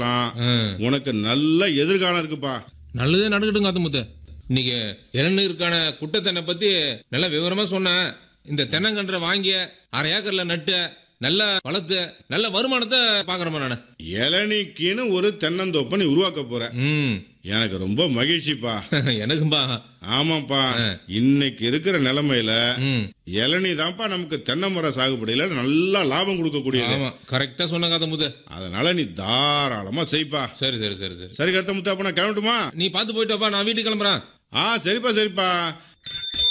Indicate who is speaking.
Speaker 1: ஆ.
Speaker 2: உனக்கு நல்ல எதிர்காலம் இருக்குப்பா
Speaker 1: நல்லதே நடக்கட்டும் காத்தமுத்து இன்னைக்கு இளநீருக்கான குட்டத்தென்னை பத்தி நல்லா விவரமா சொன்னேன் இந்த தென்னங்கன்றை வாங்கிய அரை ஏக்கர்ல நட்டு நல்லா வளர்த்து நல்ல வருமானத்தை பாக்குறேன் நானு
Speaker 2: இளநிக்குன்னு ஒரு தென்னந்தோப்பை நீ உருவாக்க போற
Speaker 1: ம்
Speaker 2: எனக்கு ரொம்ப மகிழ்ச்சிப்பா
Speaker 1: எனக்கும்பா
Speaker 2: ஆமாப்பா இன்னைக்கு இருக்கிற நிலைமையில
Speaker 1: ம்
Speaker 2: இளநீ தான்ப்பா நமக்கு தென்னை மர சாகுபடியில நல்லா லாபம் கொடுக்கக்கூடியது
Speaker 1: ஆமா கரெக்டா சொன்ன காத்தமுத்து
Speaker 2: அதனால நீ தாராளமா செய்ப்பா
Speaker 1: சரி சரி சரி சரி
Speaker 2: சரி கருத்த முத்து அப்ப நான் கிளம்பட்டுமா
Speaker 1: நீ பார்த்து போயிட்டு வாப்பா நான் வீட்டுக்கு கிளம்புறேன்
Speaker 2: ஆ சரிப்பா சரிப்பா